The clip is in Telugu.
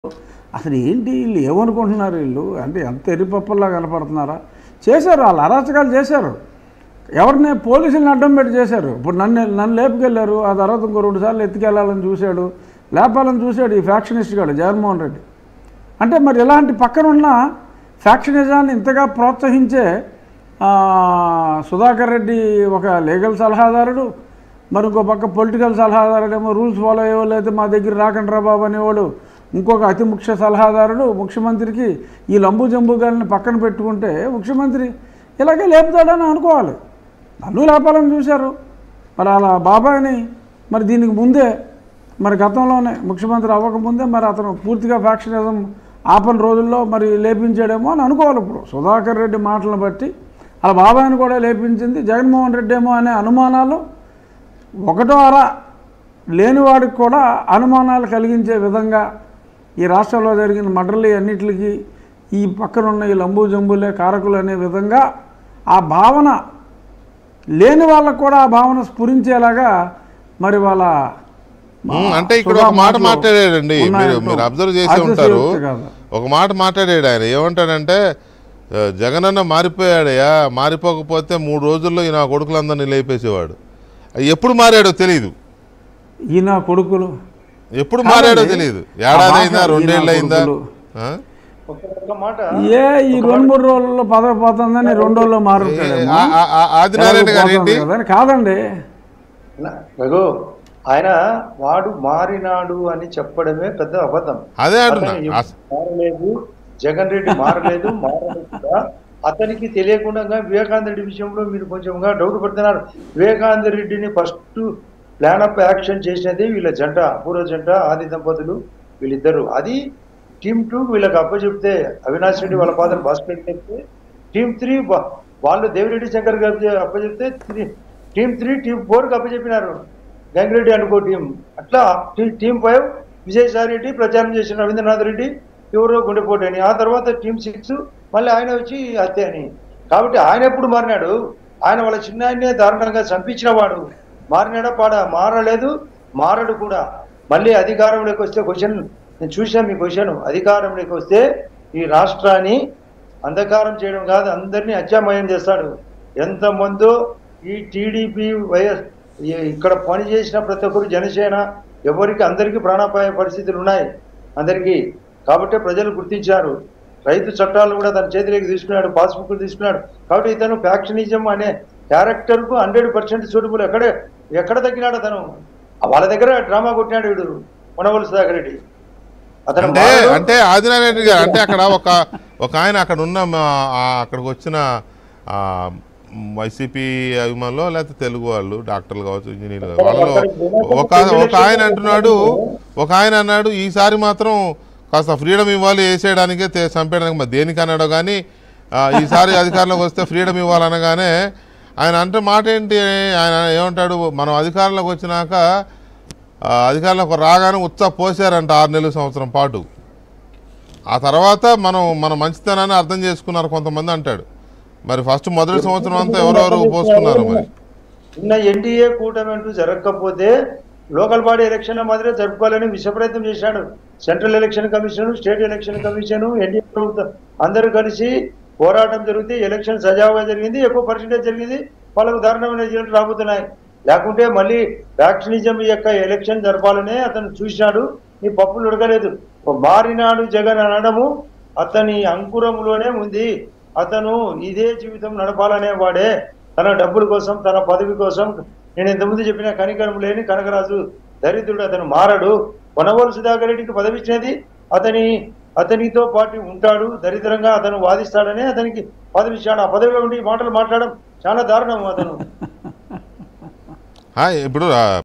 అసలు ఏంటి వీళ్ళు ఏమనుకుంటున్నారు వీళ్ళు అంటే ఎంత ఎరిపప్పల్లా కనపడుతున్నారా చేశారు వాళ్ళు అరాచకాలు చేశారు ఎవరిని పోలీసులను అడ్డం పెట్టి చేశారు ఇప్పుడు నన్ను నన్ను లేపుకెళ్ళారు ఆ తర్వాత ఇంకో రెండు సార్లు ఎత్తుకెళ్ళాలని చూశాడు లేపాలని చూశాడు ఈ ఫ్యాక్షనిస్ట్ గాడు జగన్మోహన్ రెడ్డి అంటే మరి ఇలాంటి పక్కన ఉన్న ఫ్యాక్షనిజాన్ని ఇంతగా ప్రోత్సహించే ఆ, సుధాకర్ రెడ్డి ఒక లీగల్ సలహాదారుడు మరి ఇంకో పక్క పొలిటికల్ సలహాదారుడేమో రూల్స్ ఫాలో అయ్యేవాళ్ళు అయితే మా దగ్గర రాకండి రా బాబు అనేవాడు ఇంకొక అతి ముఖ్య సలహాదారుడు ముఖ్యమంత్రికి ఈ లంబు జంబు గారిని పక్కన పెట్టుకుంటే ముఖ్యమంత్రి ఇలాగే లేపుతాడని అనుకోవాలి నన్ను లేపాలని చూశారు మరి అలా బాబాయ్ని మరి దీనికి ముందే మరి గతంలోనే ముఖ్యమంత్రి అవ్వకముందే మరి అతను పూర్తిగా ఫ్యాక్షనిజం ఆపని రోజుల్లో మరి లేపించాడేమో అని అనుకోవాలి ఇప్పుడు సుధాకర్ రెడ్డి మాటలను బట్టి అలా బాబాయ్ని కూడా లేపించింది జగన్మోహన్ రెడ్డి ఏమో అనే అనుమానాలు ఒకటో అర లేనివాడికి కూడా అనుమానాలు కలిగించే విధంగా ఈ రాష్ట్రంలో జరిగిన మర్డర్లు అన్నిటికీ ఈ పక్కన ఉన్న ఈ లంబు జంబులే కారకులు అనే విధంగా ఆ భావన లేని వాళ్ళకు కూడా ఆ భావన స్ఫురించేలాగా మరి వాళ్ళ ఉమ్, అంటే ఇక్కడ ఒక మాట మాట్లాడాడండి మీరు మీరు అబ్జర్వ్ చేసి ఉంటారు ఒక మాట మాట్లాడాడు ఆయన ఏమంటాడంటే ఆ, జగనన్న మారిపోయాడయ్యా మారిపోకపోతే మూడు రోజుల్లో ఈ నా కొడుకులందరినీ లేపేసేవాడు ఎప్పుడు మారాడో తెలియదు ఈయన కొడుకులు ఎప్పుడు మారాడో కాదండి. తెలియదు ఏడాది ఆ అయిందా మాట రెండేళ్ళు ఈయన అయిందా కొడుకులు. ఆ? ఒక ఒక మాట ఏ ఈ రెండు మూడు రోజుల్లో పదవి పోతుందని రెండు రోజుల్లో మారుతాడేమో ఆ- ఆ- ఆ- ఆదినారాయణ గారు ఏంటి కదని కాదండి నా- రఘు ఆయన వాడు మారినాడు అని చెప్పడమే పెద్ద అబద్ధం అదే అంటున్నా అతను అస- మారలేదు జగన్ రెడ్డి మారలేదు మారలేదు కూడా అతనికి తెలియకుండా వివేకానంద రెడ్డి విషయంలో మీరు కొంచెంగా డౌట్ పడుతున్నారు వివేకానంద రెడ్డిని ఫస్ట్ ప్లాన్ ఆఫ్ యాక్షన్ చేసినది వీళ్ళ జంట అపూర్వ జంట ఆది దంపతులు వీళ్ళిద్దరు అది టీమ్ టూ వీళ్ళకి అప్పచెప్తే అవినాష్ రెడ్డి వాళ్ళ ఫాదర్ భాస్కర్ చెప్తే టీమ్ త్రీ వాళ్ళు దేవిరెడ్డి శంకర్ గారు అప్పచెప్తే త్రీ టీమ్ త్రీ టీమ్ ఫోర్కి అప్పచెప్పినారు గంగిరెడ్డి అనుకో టీం అట్లా టీ- టీం ఫైవ్ విజయసాయి రెడ్డి ప్రచారం చేసిన రవీంద్రనాథ్ రెడ్డి ఎవరో గుండెపోటు అని ఆ తర్వాత టీం సిక్స్ మళ్ళీ ఆయన వచ్చి హత్య అని కాబట్టి ఆయన ఎప్పుడు మారినాడు ఆయన వాళ్ళ చిన్న ఆయన్నే దారుణంగా చంపించిన వాడు మారినాడా పాడా మారలేదు మారడు కూడా మళ్ళీ అధికారంలోకి వస్తే క్వశ్చన్ నేను చూశాను మీ క్వశ్చన్ అధికారంలోకి వస్తే ఈ రాష్ట్రాన్ని అంధకారం చేయడం కాదు అందరినీ అత్యామయం చేస్తాడు ఎంతమందో ఈ టీడీపీ వైఎస్ ఈ- ఇక్కడ పనిచేసిన ప్రతి ఒక్కరు జనసేన ఎవరికి అందరికీ ప్రాణాపాయ పరిస్థితులు ఉన్నాయి అందరికీ కాబట్టి ప్రజలు గుర్తించారు రైతు చట్టాలు కూడా తన చేతిలోకి తీసుకున్నాడు పాస్బుక్లు తీసుకున్నాడు కాబట్టి ఇతను ఫ్యాక్షనిజం అనే క్యారెక్టర్కు హండ్రెడ్ పర్సెంట్ సూటబుల్ ఎక్కడ ఎక్కడ తగ్గినాడు అతను వాళ్ళ దగ్గర డ్రామా కొట్టినాడు వీడు మనవల్ సుధాకర్ రెడ్డి అతను అంటే మారడు. అంటే ఆదినారాయణ గారు అంటే అక్కడ ఒక ఒక ఆయన అక్కడ ఉన్న మా- ఆ అక్కడికి వచ్చిన ఆ, వైసీపీ అభిమానులు లేకపోతే తెలుగు వాళ్ళు డాక్టర్లు కావచ్చు ఇంజనీర్లు కావచ్చు వాళ్ళలో ఒక ఒక ఆయన అంటున్నాడు ఒక ఆయన అన్నాడు ఈసారి మాత్రం కాస్త ఫ్రీడమ్ ఇవ్వాలి వేసేయడానికే తే- చంపేయడానికి మరి దేనికి అన్నాడో కానీ ఆ, ఈసారి అధికారంలోకి వస్తే ఫ్రీడమ్ ఇవ్వాలనగానే ఆయన అంటే మాట ఏంటి ఆయన ఏమంటాడు మనం అధికారంలోకి వచ్చినాక ఆ, అధికారంలోకి రాగానే ఉత్సాహ పోసారంట ఆరు నెలల సంవత్సరం పాటు ఆ తర్వాత మనం మన మంచితనాన్ని అర్థం చేసుకున్నారు కొంతమంది అంటాడు మరి ఫస్ట్ మొదటి సంవత్సరం అంతా ఎవరెవరు పోసుకున్నారు మరి నిన్న ఎన్డీఏ కూటమి అంటూ జరగకపోతే లోకల్ బాడీ ఎలక్షన్ మాదిరే జరుపుకోవాలని విషప్రయత్నం చేశాడు central election commission state election commission NDA ప్రభుత్వం అందరూ కలిసి పోరాటం జరిగితే ఎలక్షన్ సజావుగా జరిగింది ఎక్కువ పర్సెంటేజ్ జరిగింది వాళ్ళకు దారుణమైన రిజల్ట్ రాబోతున్నాయి లేకుంటే మళ్ళీ వ్యాక్సినిజం యొక్క ఎలక్షన్ జరపాలనే అతను చూసినాడు నీ పప్పులు ఉడకలేదు మారినాడు జగన్ అనడము అతని అంకురములోనే ఉంది అతను ఇదే జీవితం నడపాలనే వాడే తన డబ్బుల కోసం తన పదవి కోసం నేను ఇంతకుముందు చెప్పిన కనికరం లేని కనకరాజు దరిద్రుడు అతను మారడు కొనవోలు సుధాకర్ రెడ్డికి పదవి ఇచ్చినది అతని అతనితో పాటు ఉంటాడు దరిద్రంగా అతను వాదిస్తాడనే అతనికి పదవి ఇచ్చాడు ఆ పదవిలో ఉండి ఈ మాటలు మాట్లాడడం చాలా దారుణం అతను ఆ, ఇప్పుడు ఆ,